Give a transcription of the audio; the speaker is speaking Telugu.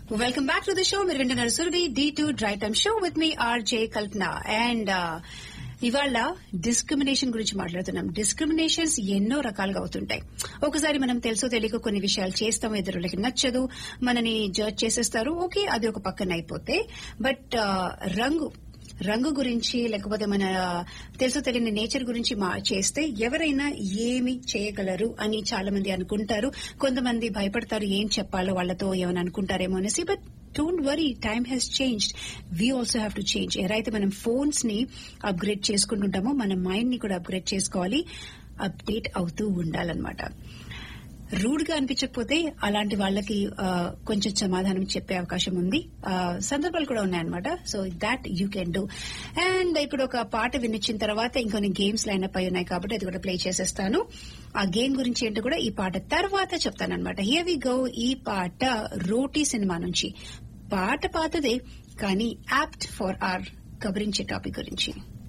welcome back to the show మీరు వింటున్నారు Surabhi D two drive time show with me RJ Kalpana and ఇవాళ డిస్క్రిమినేషన్ గురించి మాట్లాడుతున్నాం డిస్క్రిమినేషన్స్ ఎన్నో రకాలుగా అవుతుంటాయి ఒకసారి మనం తెలుసో తెలియక కొన్ని విషయాలు చేస్తాం ఎదురులకి నచ్చదు మనని జడ్జ్ చేసేస్తారు ఓకే అది ఒక పక్కన అయిపోతే బట్ రంగు రంగు గురించి లేకపోతే మన తెలుసు తెలియని నేచర్ గురించి మా చేస్తే ఎవరైనా ఏమి చేయగలరు అని చాలా మంది అనుకుంటారు కొంతమంది భయపడతారు ఏం చెప్పాలో వాళ్ళతో ఏమైనా అనుకుంటారేమో అనేసి but don't worry time has changed we also have to change ఎరైతే మనం ఫోన్స్ ని అప్గ్రేడ్ చేసుకుంటుంటామో మన మైండ్ ని కూడా అప్గ్రేడ్ చేసుకోవాలి అప్డేట్ అవుతూ ఉండాలన్నమాట రూడ్ గా అనిపించకపోతే అలాంటి వాళ్ళకి ఆ, కొంచెం సమాధానం చెప్పే అవకాశం ఉంది ఆ, సందర్భాలు కూడా ఉన్నాయన్నమాట so that you can do and ఇప్పుడు ఒక పాట వినిచ్చిన తర్వాత ఇంకొన్ని గేమ్స్ లైన్ అప్ అయి ఉన్నాయి కాబట్టి అది కూడా ప్లే చేసేస్తాను ఆ గేమ్ గురించి ఏంటో కూడా ఈ పాట తర్వాత చెప్తానన్నమాట హియర్ వి గో ఈ పాట రోటీ సినిమా నుంచి పాట పాతదే కానీ యాప్ట్ ఫర్ ఆర్ కవరించే టాపిక్ గురించి